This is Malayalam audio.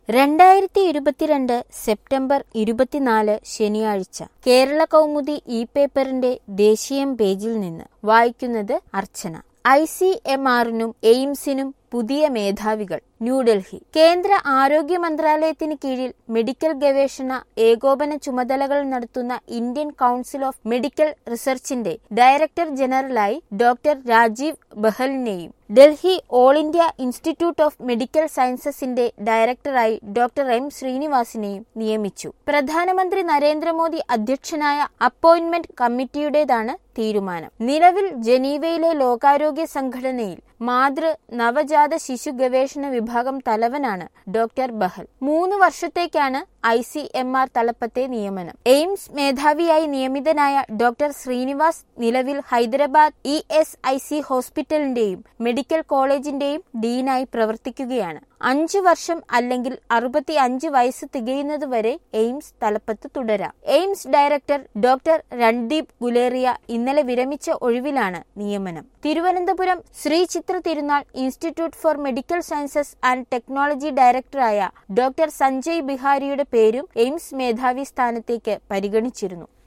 രണ്ടായിരത്തി ഇരുപത്തിരണ്ട് സെപ്റ്റംബർ ഇരുപത്തിനാല് ശനിയാഴ്ച കേരള കൗമുദി ഇ പേപ്പറിന്റെ ദേശീയം പേജിൽ നിന്ന് വായിക്കുന്നത് അർച്ചന ഐ സി എം ആറിനും എയിംസിനും പുതിയ മേധാവികൾ ന്യൂഡൽഹി കേന്ദ്ര ആരോഗ്യ മന്ത്രാലയത്തിന് കീഴിൽ മെഡിക്കൽ ഗവേഷണ ഏകോപന ചുമതലകൾ നടത്തുന്ന ഇന്ത്യൻ കൌൺസിൽ ഓഫ് മെഡിക്കൽ റിസർച്ചിന്റെ ഡയറക്ടർ ജനറലായി ഡോക്ടർ രാജീവ് ബഹലിനെയും Delhi all India institute of medical സയൻസസിന്റെ ഡയറക്ടറായി ഡോക്ടർ എം ശ്രീനിവാസിനെയും നിയമിച്ചു പ്രധാനമന്ത്രി നരേന്ദ്രമോദി അധ്യക്ഷനായ അപ്പോയിന്റ്മെന്റ് കമ്മിറ്റിയുടേതാണ് തീരുമാനം നിലവിൽ ജനീവയിലെ ലോകാരോഗ്യ സംഘടനയിൽ മാതൃ നവജാത ശിശു ഗവേഷണ വിഭാഗം തലവനാണ് ഡോക്ടർ ബഹൽ മൂന്ന് വർഷത്തേക്കാണ് ഐ സി എം ആർ തലപ്പത്തെ നിയമനം എയിംസ് മേധാവിയായി നിയമിതനായ ഡോക്ടർ ശ്രീനിവാസ് നിലവിൽ Hyderabad E S I C ഹോസ്പിറ്റലിന്റെയും മെഡിക്കൽ കോളേജിന്റെയും ഡീനായി പ്രവർത്തിക്കുകയാണ് അഞ്ചു വർഷം അല്ലെങ്കിൽ അറുപത്തി അഞ്ച് വയസ്സ് തികയുന്നതുവരെ എയിംസ് തലപ്പത്ത് തുടരാം AIIMS director doctor Randeep Guleria ഇന്നലെ വിരമിച്ച ഒഴിവിലാണ് നിയമനം Thiruvananthapuram Sree Chitra Tirunal institute for medical sciences and technology ഡയറക്ടറായ ഡോക്ടർ സഞ്ജയ് ബിഹാരിയുടെ പേരും എയിംസ് മേധാവി സ്ഥാനത്തേക്ക് പരിഗണിച്ചിരുന്നു